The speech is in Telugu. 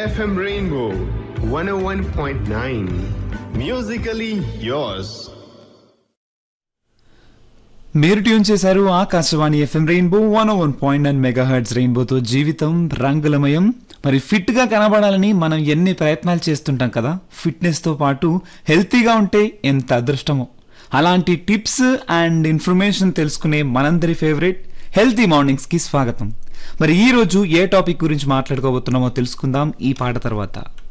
FM Rainbow 101.9. Musically yours. మీరు ట్యూన్ చేశారు Akashvani FM Rainbow one one point nine megahertz రెయిన్బోతో జీవితం రంగులమయం మరి ఫిట్ గా కనబడాలని మనం ఎన్ని ప్రయత్నాలు చేస్తుంటాం కదా ఫిట్నెస్ తో పాటు హెల్తీగా ఉంటే ఎంత అదృష్టమో అలాంటి టిప్స్ అండ్ ఇన్ఫర్మేషన్ తెలుసుకునే మనందరి ఫేవరెట్ హెల్తీ మార్నింగ్స్ కి స్వాగతం మరి ఈ రోజు ఏ టాపిక్ గురించి మాట్లాడుకోబోతున్నామో తెలుసుకుందాం ఈ పాట తర్వాత